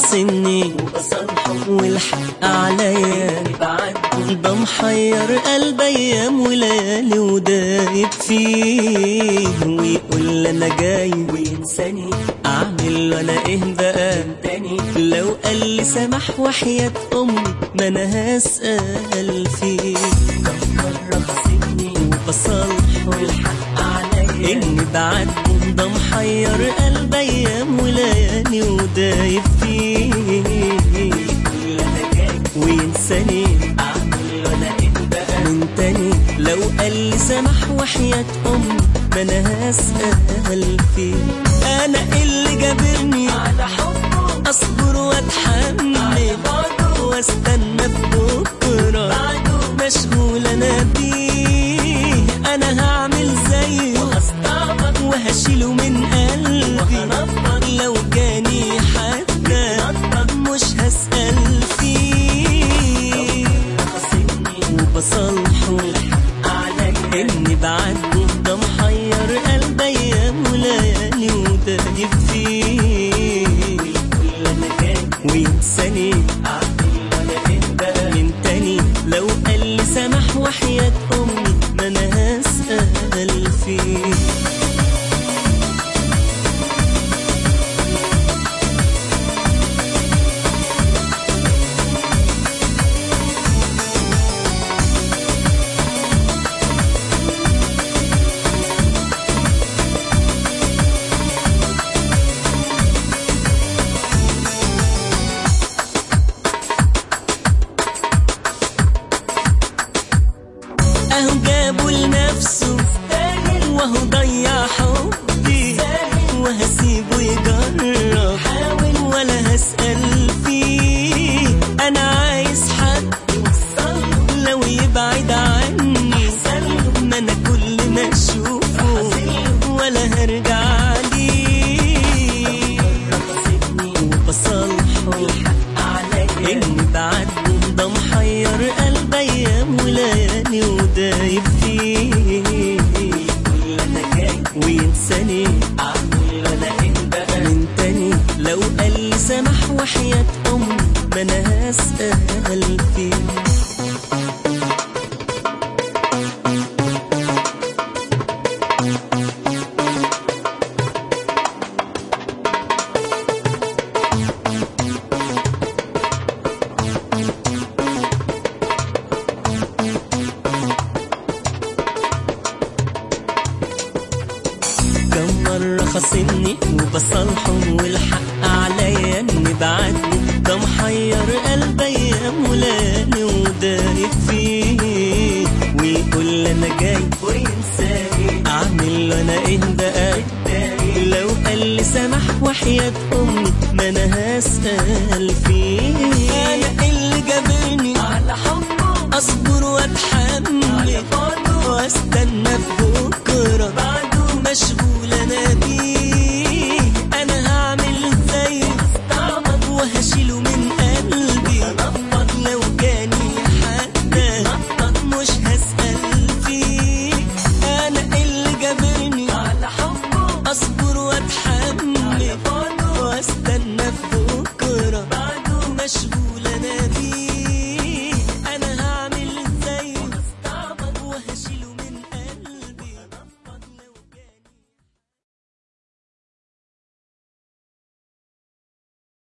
خاصمني والحق عليا ده محير قلب ايام وليالي ودايب فيه ويقول انا جاي وينساني اعمل وانا ايه بقى تاني لو قال لي سمح وحياة امي ما انا هسأل فيه كم مرة خاصمني وبصالحه والحق عليا اني بعاتبه ده محير قلب ايام وليالي ودايب فيه يقول انا جاي وينساني اعمل وانا ايه بقى من تاني لو قال لي سمح وحياة امي ما انا هسأل فيه انا اللي جابرني على حبه اصبر واتحمل بعده واستنى بكره بعده مشغول انا بيه انا هعمل زيه هستعبط وهشيله من قلبي وهنفض لو جاني حتى مش هسأل فيه خاصمني وبصالحه عليا اني بعاتبه ده محير قلب ايام وليالي ودايب فيه يقول انا جاي وينساني اعمل وانا ايه بقى من تاني لو قال لي سمح وحياة امي ما انا هسأل فيه اهو جابه لنفسه استاهل وهو ضيع حبي وهسيبه يجرب حاول ولا هسأل فيه انا عايز حد يوصل لو يبعد عني سلم ما انا كل ما اشوفه ولا هرجع ليه خاصمني وبصالحه عليا اني بعاتبه ده محير قلب ايام وليالي ودايب فيه يقول انا جاي وينساني اعمل وانا ايه بقى من تاني لو قال لي سمح وحياة امي ما انا هسأل فيه كم مرة خاصمني وبصالحه